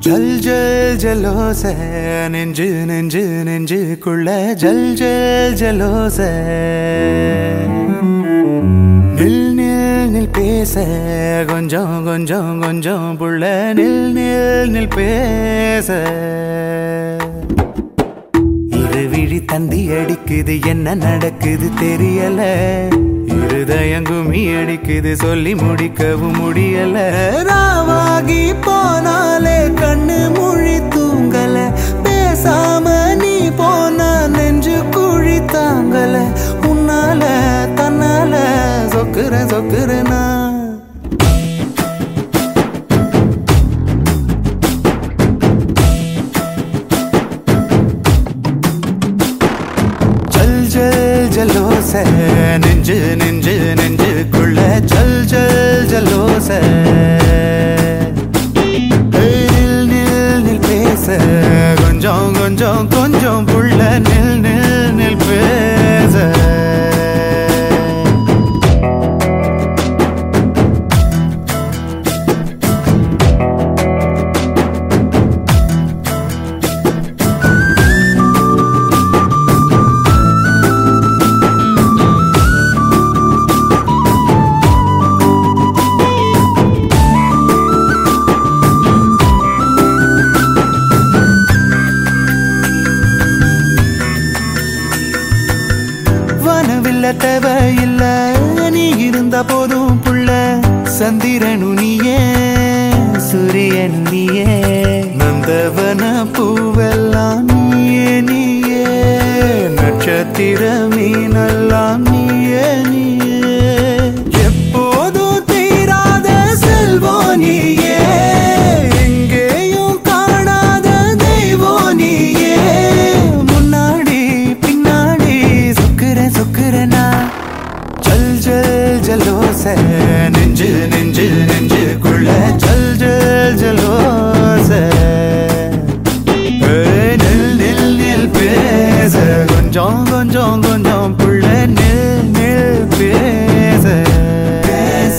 ஜல் ஜல் ஜலோச நெஞ்சு நெஞ்சு நெஞ்சுக்குள்ள ஜல் ஜல் ஜலோச நில் நில் நில் பேச கொஞ்சம் கொஞ்சம் கொஞ்சம் புள்ள நில் நில் நில் பேச இரு விழி தந்தி அடிக்குது என்ன நடக்குது தெரியல இருதயம் குமி அடிக்குது சொல்லி முடிக்கவும் முடியல ராவாகி போனாலே கண்ணு மொழி தூங்கல பேசாம நீ போனா நெஞ்சு குழி தாங்கல உன்னால தன்னால சொக்குற சொக்குறனா ஜல் ஜல் ஜலோச நெஞ்சு நெஞ்சு நெஞ்சுக்குள்ள ஜல் ஜல் ஜலோச ஏய், நில் நில் நில் பேச கொஞ்சம் கொஞ்சம் கொஞ்சம் புள்ள நில் நில் நில் பேச வனவில்ல தேவையில்ல நீ இருந்த போதும் புள்ள சந்திரனு நீயே சூரியனு நீயே நந்தவன பூவெல்லாம் நீயே நீயே நட்சத்திர மீனெல்லாம் நீயே நீயே எப்போதும் தீராத செல்வம் நீயே எங்கேயும் காணாத தெய்வம் நீயே முன்னாடி பின்னாடி சுக்குற சுக்குறனா ஜல் ஜல் ஜலோச நெஞ்சு நெஞ்சு நெஞ்சுக்குள்ள ஜல் ஜல் ஜலோச ஏய், நில் நில் நில் பேச கொஞ்சம் கொஞ்சம் கொஞ்சம் புள்ள நில் நில் பேச பேச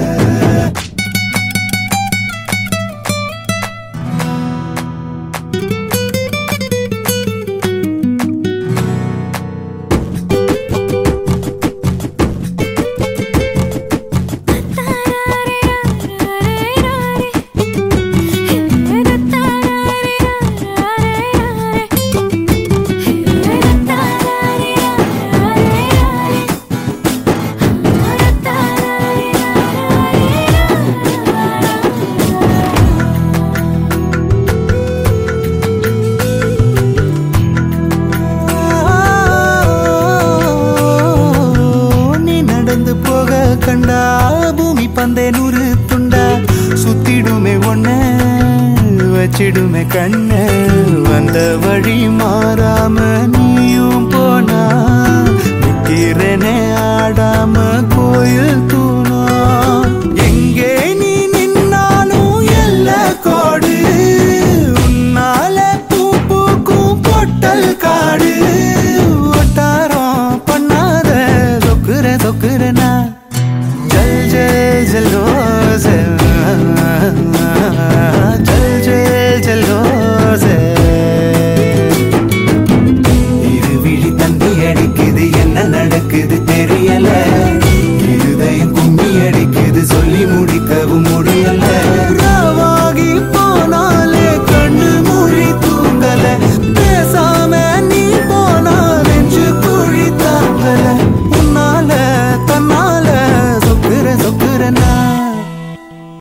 நீ நடந்து போக கண்டா பூமி பந்தே நூறு துண்டா சுத்திடுமே ஒன்ன வச்சிடுமே கண்ணு வந்த வழி மாறாம நீயும் போனா நிக்கிறனே ஆடாம கோயில் தூணா எங்கே நீ நின்னாலும் எல்ல கோடு